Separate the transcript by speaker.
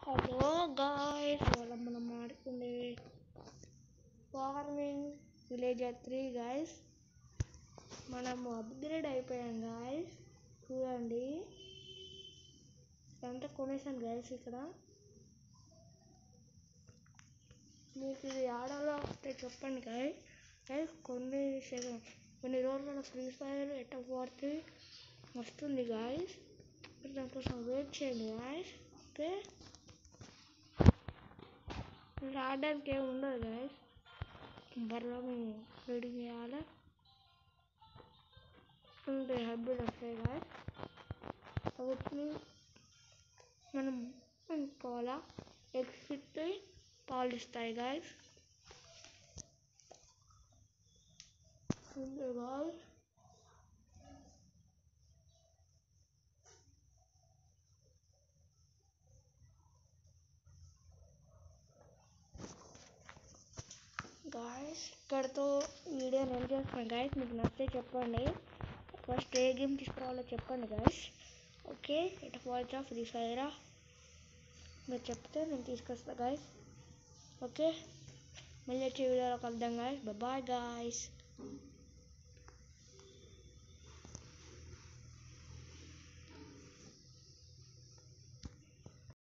Speaker 1: hello guys ఇవాళ మనం ఆడుకునే ఫార్మింగ్ విలేజర్ త్రీ గాయస్ మనము అప్గ్రేడ్ అయిపోయాం గాయస్ చూడండి ఎంత కొనేసాను గాయస్ ఇక్కడ మీకు ఇది ఆడాలో వస్తే చెప్పండి గాయస్ గాయస్ కొన్ని సెకండ్ కొన్ని రోజుల్లో ఫ్రీ ఫైర్ ఎట్ట త్రీ వస్తుంది గాయస్ మీరు దానికోసం వెయిట్ చేయండి గాయస్ ఓకే మీరు ఆడడానికి ఏమి ఉండదు గాయస్ బర్రం రెడీ చేయాలి ఉంటే హబ్బులు వస్తాయి గాయస్ వీటిని మనం ఉంచుకోవాలా ఎగ్స్ పెట్టి పాలు ఇస్తాయి గాయస్ ఉంది గాయస్ గాయస్ ఇక్కడతో వీడియో నేను చేస్తాను గాయస్ మీకు నచ్చితే చెప్పండి ఫస్ట్ ఏ గేమ్ తీసుకురావాలో చెప్పండి guys okay it falls off Free ఫైరా మీరు చెప్తే నేను తీసుకొస్తా గాయస్ ఓకే మళ్ళీ వచ్చే వీడియోలో కలుద్దాం గాయస్ బాయ్ గాయస్